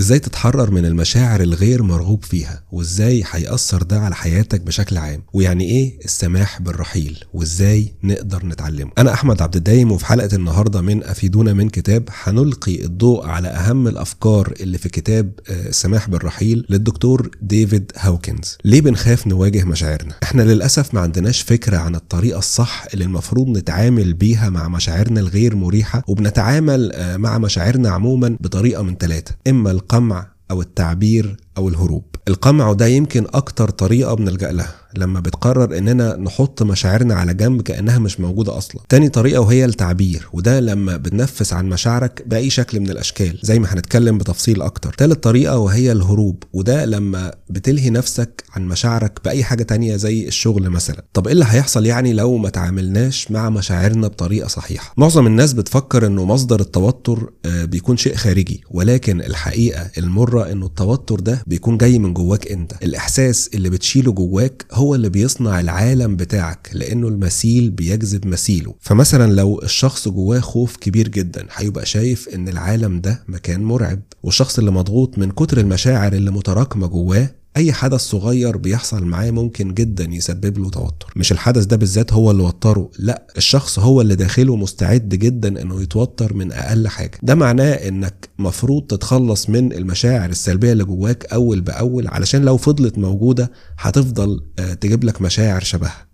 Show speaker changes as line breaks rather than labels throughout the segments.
ازاي تتحرر من المشاعر الغير مرغوب فيها وازاي هيأثر ده على حياتك بشكل عام ويعني ايه السماح بالرحيل وازاي نقدر نتعلمه انا احمد عبد الدايم وفي حلقه النهارده من افيدونا من كتاب هنلقي الضوء على اهم الافكار اللي في كتاب آه، السماح بالرحيل للدكتور ديفيد هاوكنز ليه بنخاف نواجه مشاعرنا احنا للاسف ما عندناش فكره عن الطريقه الصح اللي المفروض نتعامل بيها مع مشاعرنا الغير مريحه وبنتعامل آه، مع مشاعرنا عموما بطريقه من ثلاثه اما القمع او التعبير او الهروب القمع وده يمكن اكتر طريقه بنلجا لها لما بتقرر اننا نحط مشاعرنا على جنب كانها مش موجوده اصلا تاني طريقه وهي التعبير وده لما بتنفس عن مشاعرك باي شكل من الاشكال زي ما هنتكلم بتفصيل اكتر تالت طريقه وهي الهروب وده لما بتلهي نفسك عن مشاعرك باي حاجه تانية زي الشغل مثلا طب ايه اللي هيحصل يعني لو ما تعاملناش مع مشاعرنا بطريقه صحيحه معظم الناس بتفكر انه مصدر التوتر آه، بيكون شيء خارجي ولكن الحقيقه المره انه التوتر ده بيكون جاي من جواك انت الاحساس اللي بتشيله جواك هو اللي بيصنع العالم بتاعك لانه المثيل بيجذب مثيله فمثلا لو الشخص جواه خوف كبير جدا هيبقى شايف ان العالم ده مكان مرعب والشخص اللي مضغوط من كتر المشاعر اللي متراكمه جواه اي حدث صغير بيحصل معاه ممكن جدا يسبب له توتر مش الحدث ده بالذات هو اللي وتره لا الشخص هو اللي داخله مستعد جدا انه يتوتر من اقل حاجه ده معناه انك مفروض تتخلص من المشاعر السلبيه اللي جواك اول باول علشان لو فضلت موجوده هتفضل آه، تجيب لك مشاعر شبهها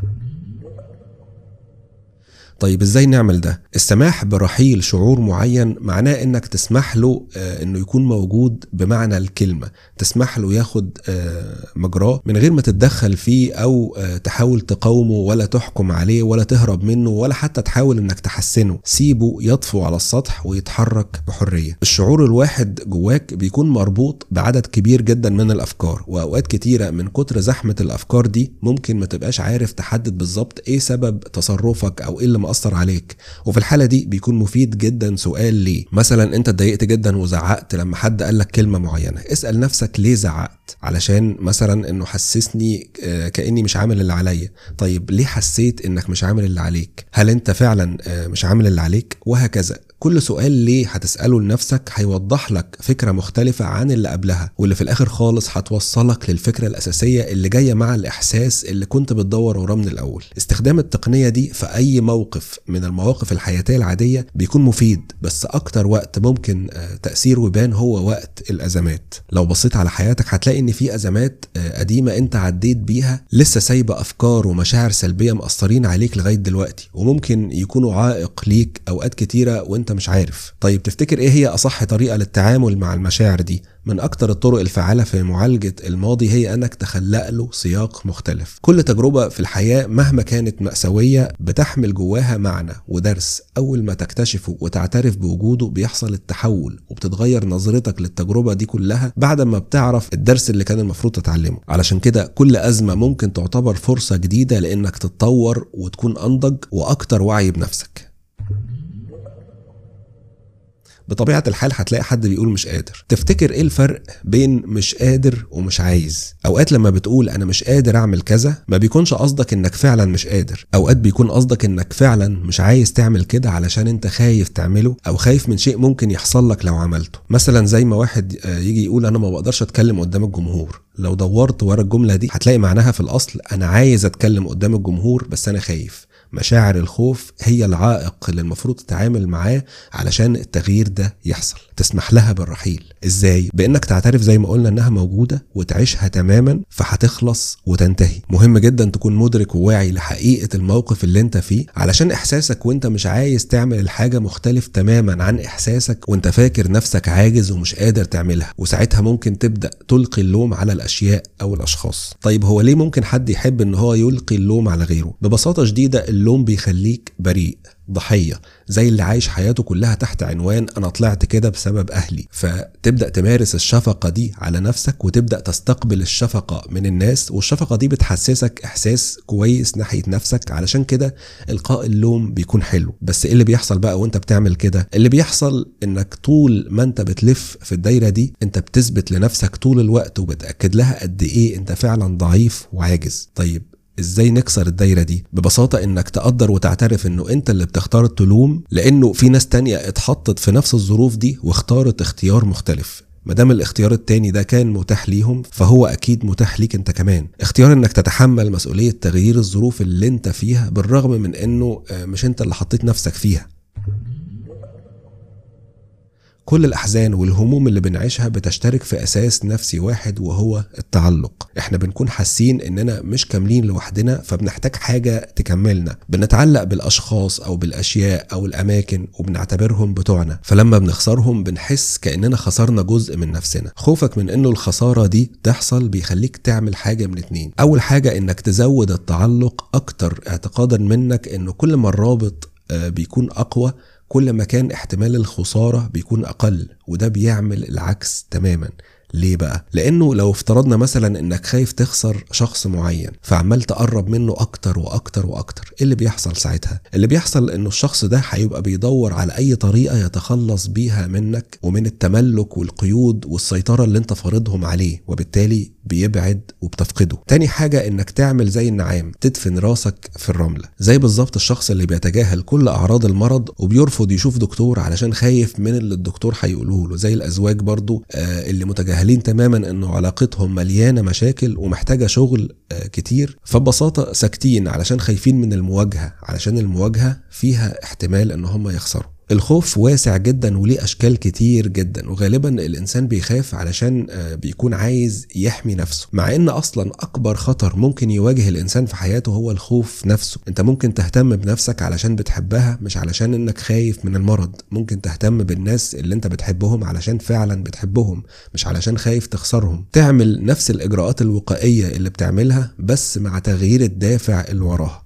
طيب ازاي نعمل ده السماح برحيل شعور معين معناه انك تسمح له آه، انه يكون موجود بمعنى الكلمه تسمح له ياخد آه، مجراه من غير ما تتدخل فيه او آه، تحاول تقاومه ولا تحكم عليه ولا تهرب منه ولا حتى تحاول انك تحسنه سيبه يطفو على السطح ويتحرك بحريه الشعور الواحد جواك بيكون مربوط بعدد كبير جدا من الافكار واوقات كتيره من كتر زحمه الافكار دي ممكن ما تبقاش عارف تحدد بالظبط ايه سبب تصرفك او ايه اللي مأثر عليك وفي الحاله دي بيكون مفيد جدا سؤال ليه مثلا انت اتضايقت جدا وزعقت لما حد قال لك كلمه معينه اسال نفسك ليه زعقت علشان مثلا انه حسسني آه، كاني مش عامل اللي عليا طيب ليه حسيت انك مش عامل اللي عليك هل انت فعلا آه، مش عامل اللي عليك وهكذا كل سؤال ليه هتسأله لنفسك هيوضح لك فكرة مختلفة عن اللي قبلها واللي في الآخر خالص هتوصلك للفكرة الأساسية اللي جاية مع الإحساس اللي كنت بتدور وراه من الأول استخدام التقنية دي في أي موقف من المواقف الحياتية العادية بيكون مفيد بس أكتر وقت ممكن آه، تأثيره يبان هو وقت الأزمات لو بصيت على حياتك هتلاقي إن في أزمات آه، قديمة أنت عديت بيها لسه سايبة أفكار ومشاعر سلبية مأثرين عليك لغاية دلوقتي وممكن يكونوا عائق ليك أوقات كتيرة وأنت مش عارف طيب تفتكر ايه هي اصح طريقه للتعامل مع المشاعر دي من اكتر الطرق الفعاله في معالجه الماضي هي انك تخلق له سياق مختلف كل تجربه في الحياه مهما كانت ماساويه بتحمل جواها معنى ودرس اول ما تكتشفه وتعترف بوجوده بيحصل التحول وبتتغير نظرتك للتجربه دي كلها بعد ما بتعرف الدرس اللي كان المفروض تتعلمه علشان كده كل ازمه ممكن تعتبر فرصه جديده لانك تتطور وتكون انضج واكتر وعي بنفسك بطبيعة الحال هتلاقي حد بيقول مش قادر تفتكر ايه الفرق بين مش قادر ومش عايز اوقات لما بتقول انا مش قادر اعمل كذا ما بيكونش قصدك انك فعلا مش قادر اوقات بيكون قصدك انك فعلا مش عايز تعمل كده علشان انت خايف تعمله او خايف من شيء ممكن يحصل لك لو عملته مثلا زي ما واحد آه، يجي يقول انا ما بقدرش اتكلم قدام الجمهور لو دورت ورا الجملة دي هتلاقي معناها في الاصل انا عايز اتكلم قدام الجمهور بس انا خايف مشاعر الخوف هي العائق اللي المفروض تتعامل معاه علشان التغيير ده يحصل تسمح لها بالرحيل ازاي بانك تعترف زي ما قلنا انها موجوده وتعيشها تماما فهتخلص وتنتهي مهم جدا تكون مدرك وواعي لحقيقه الموقف اللي انت فيه علشان احساسك وانت مش عايز تعمل الحاجه مختلف تماما عن احساسك وانت فاكر نفسك عاجز ومش قادر تعملها وساعتها ممكن تبدا تلقي اللوم على الاشياء او الاشخاص طيب هو ليه ممكن حد يحب ان هو يلقي اللوم على غيره ببساطه شديده اللوم بيخليك بريء ضحية زي اللي عايش حياته كلها تحت عنوان أنا طلعت كده بسبب أهلي فتبدأ تمارس الشفقة دي على نفسك وتبدأ تستقبل الشفقة من الناس والشفقة دي بتحسسك إحساس كويس ناحية نفسك علشان كده إلقاء اللوم بيكون حلو بس إيه اللي بيحصل بقى وأنت بتعمل كده اللي بيحصل إنك طول ما أنت بتلف في الدايرة دي أنت بتثبت لنفسك طول الوقت وبتأكد لها قد إيه أنت فعلا ضعيف وعاجز طيب ازاي نكسر الدايره دي ببساطه انك تقدر وتعترف انه انت اللي بتختار تلوم لانه في ناس تانية اتحطت في نفس الظروف دي واختارت اختيار مختلف مادام الاختيار التاني ده كان متاح ليهم فهو اكيد متاح ليك انت كمان اختيار انك تتحمل مسؤوليه تغيير الظروف اللي انت فيها بالرغم من انه آه، مش انت اللي حطيت نفسك فيها كل الأحزان والهموم اللي بنعيشها بتشترك في أساس نفسي واحد وهو التعلق احنا بنكون حاسين اننا مش كاملين لوحدنا فبنحتاج حاجة تكملنا بنتعلق بالأشخاص أو بالأشياء أو الأماكن وبنعتبرهم بتوعنا فلما بنخسرهم بنحس كأننا خسرنا جزء من نفسنا خوفك من انه الخسارة دي تحصل بيخليك تعمل حاجة من اتنين أول حاجة انك تزود التعلق أكتر اعتقادا منك انه كل ما الرابط آه، بيكون أقوى كل ما كان احتمال الخسارة بيكون أقل وده بيعمل العكس تماما ليه بقى؟ لأنه لو افترضنا مثلا إنك خايف تخسر شخص معين فعمال تقرب منه أكتر وأكتر وأكتر، إيه اللي بيحصل ساعتها؟ اللي بيحصل إنه الشخص ده هيبقى بيدور على أي طريقة يتخلص بيها منك ومن التملك والقيود والسيطرة اللي أنت فارضهم عليه وبالتالي بيبعد وبتفقده. تاني حاجة إنك تعمل زي النعام تدفن راسك في الرملة، زي بالظبط الشخص اللي بيتجاهل كل أعراض المرض وبيرفض يشوف دكتور علشان خايف من اللي الدكتور هيقوله له، زي الأزواج برضو آه اللي متجاهلين متجاهلين تماما انه علاقتهم مليانه مشاكل ومحتاجه شغل آه، كتير فببساطه ساكتين علشان خايفين من المواجهه علشان المواجهه فيها احتمال ان هم يخسروا الخوف واسع جدا وليه اشكال كتير جدا وغالبا الانسان بيخاف علشان آه، بيكون عايز يحمي نفسه مع ان اصلا اكبر خطر ممكن يواجه الانسان في حياته هو الخوف نفسه انت ممكن تهتم بنفسك علشان بتحبها مش علشان انك خايف من المرض ممكن تهتم بالناس اللي انت بتحبهم علشان فعلا بتحبهم مش علشان خايف تخسرهم تعمل نفس الاجراءات الوقائيه اللي بتعملها بس مع تغيير الدافع اللي وراها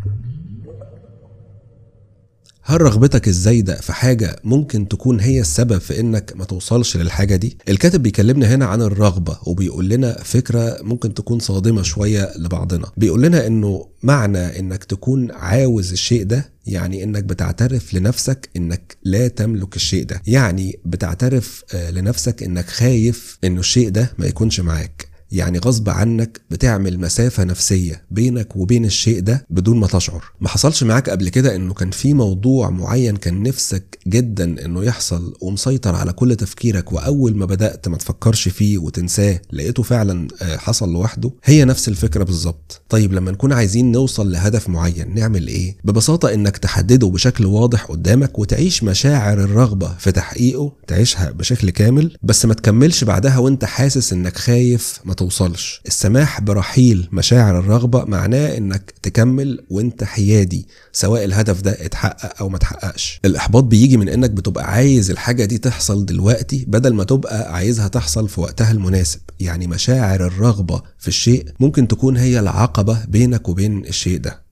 هل رغبتك الزايدة في حاجة ممكن تكون هي السبب في انك ما توصلش للحاجة دي؟ الكاتب بيكلمنا هنا عن الرغبة وبيقول لنا فكرة ممكن تكون صادمة شوية لبعضنا بيقول لنا انه معنى انك تكون عاوز الشيء ده يعني انك بتعترف لنفسك انك لا تملك الشيء ده يعني بتعترف آه، لنفسك انك خايف انه الشيء ده ما يكونش معاك يعني غصب عنك بتعمل مسافة نفسية بينك وبين الشيء ده بدون ما تشعر ما حصلش معاك قبل كده انه كان في موضوع معين كان نفسك جدا انه يحصل ومسيطر على كل تفكيرك واول ما بدأت ما تفكرش فيه وتنساه لقيته فعلا آه، حصل لوحده هي نفس الفكرة بالظبط طيب لما نكون عايزين نوصل لهدف معين نعمل ايه ببساطة انك تحدده بشكل واضح قدامك وتعيش مشاعر الرغبة في تحقيقه تعيشها بشكل كامل بس ما تكملش بعدها وانت حاسس انك خايف ما توصلش السماح برحيل مشاعر الرغبة معناه انك تكمل وانت حيادي سواء الهدف ده اتحقق او ما اتحققش الاحباط بيجي من انك بتبقى عايز الحاجة دي تحصل دلوقتي بدل ما تبقى عايزها تحصل في وقتها المناسب يعني مشاعر الرغبة في الشيء ممكن تكون هي العقبة بينك وبين الشيء ده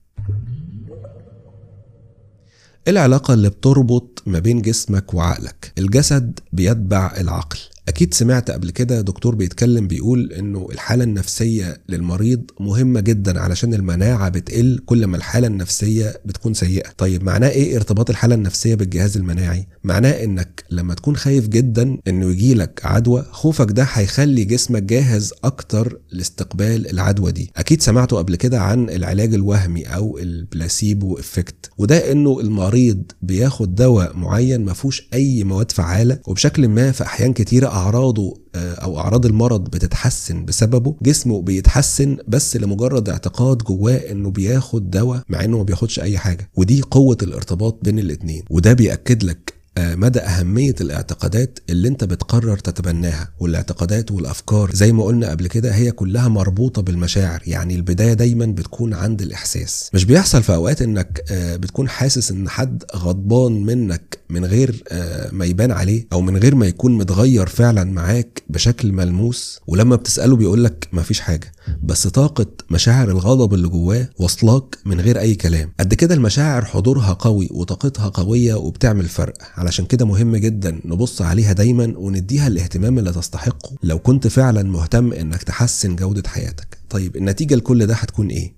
العلاقة اللي بتربط ما بين جسمك وعقلك الجسد بيتبع العقل اكيد سمعت قبل كده دكتور بيتكلم بيقول انه الحاله النفسيه للمريض مهمه جدا علشان المناعه بتقل كل ما الحاله النفسيه بتكون سيئه طيب معناه ايه ارتباط الحاله النفسيه بالجهاز المناعي معناه انك لما تكون خايف جدا انه يجيلك عدوى خوفك ده هيخلي جسمك جاهز اكتر لاستقبال العدوى دي اكيد سمعتوا قبل كده عن العلاج الوهمي او البلاسيبو افكت وده انه المريض بياخد دواء معين ما فيهوش اي مواد فعاله وبشكل ما في احيان كتيره اعراضه آه، او اعراض المرض بتتحسن بسببه جسمه بيتحسن بس لمجرد اعتقاد جواه انه بياخد دواء مع انه ما بياخدش اي حاجه ودي قوه الارتباط بين الاتنين وده بياكد لك آه، مدى أهمية الاعتقادات اللي أنت بتقرر تتبناها والاعتقادات والأفكار زي ما قلنا قبل كده هي كلها مربوطة بالمشاعر يعني البداية دايما بتكون عند الإحساس مش بيحصل في أوقات إنك آه، بتكون حاسس إن حد غضبان منك من غير آه، ما يبان عليه أو من غير ما يكون متغير فعلا معاك بشكل ملموس ولما بتسأله بيقولك مفيش حاجة بس طاقة مشاعر الغضب اللي جواه واصلاك من غير أي كلام قد كده المشاعر حضورها قوي وطاقتها قوية وبتعمل فرق علشان كده مهم جدا نبص عليها دايما ونديها الاهتمام اللي تستحقه لو كنت فعلا مهتم انك تحسن جودة حياتك طيب النتيجة لكل ده هتكون ايه؟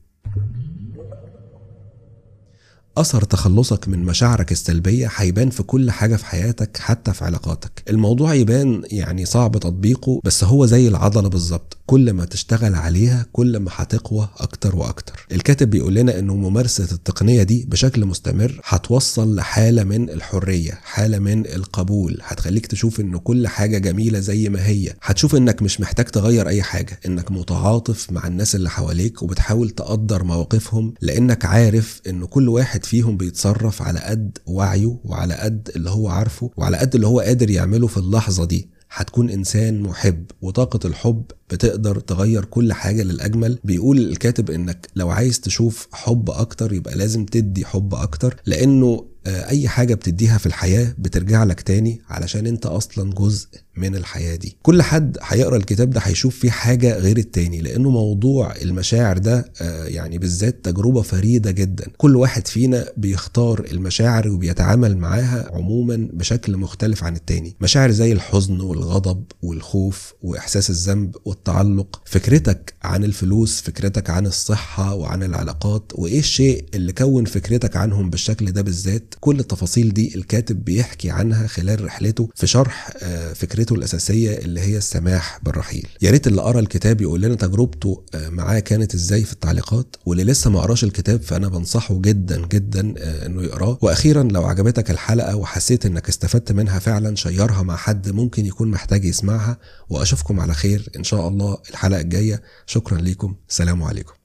أثر تخلصك من مشاعرك السلبية هيبان في كل حاجة في حياتك حتى في علاقاتك الموضوع يبان يعني صعب تطبيقه بس هو زي العضلة بالظبط كل ما تشتغل عليها كل ما هتقوى اكتر واكتر الكاتب بيقول لنا انه ممارسه التقنيه دي بشكل مستمر هتوصل لحاله من الحريه حاله من القبول هتخليك تشوف انه كل حاجه جميله زي ما هي هتشوف انك مش محتاج تغير اي حاجه انك متعاطف مع الناس اللي حواليك وبتحاول تقدر مواقفهم لانك عارف ان كل واحد فيهم بيتصرف على قد وعيه وعلى قد اللي هو عارفه وعلى قد اللي هو قادر يعمله في اللحظه دي هتكون انسان محب وطاقه الحب بتقدر تغير كل حاجة للأجمل بيقول الكاتب إنك لو عايز تشوف حب أكتر يبقى لازم تدي حب أكتر لأنه اي حاجه بتديها في الحياه بترجع لك تاني علشان انت اصلا جزء من الحياه دي كل حد هيقرا الكتاب ده هيشوف فيه حاجه غير التاني لانه موضوع المشاعر ده يعني بالذات تجربه فريده جدا كل واحد فينا بيختار المشاعر وبيتعامل معاها عموما بشكل مختلف عن التاني مشاعر زي الحزن والغضب والخوف واحساس الذنب والتعلق فكرتك عن الفلوس فكرتك عن الصحه وعن العلاقات وايه الشيء اللي كون فكرتك عنهم بالشكل ده بالذات كل التفاصيل دي الكاتب بيحكي عنها خلال رحلته في شرح فكرته الأساسية اللي هي السماح بالرحيل يا ريت اللي قرا الكتاب يقول لنا تجربته معاه كانت ازاي في التعليقات واللي لسه ما قراش الكتاب فأنا بنصحه جدا جدا انه يقراه واخيرا لو عجبتك الحلقة وحسيت انك استفدت منها فعلا شيرها مع حد ممكن يكون محتاج يسمعها واشوفكم على خير ان شاء الله الحلقة الجاية شكرا ليكم سلام عليكم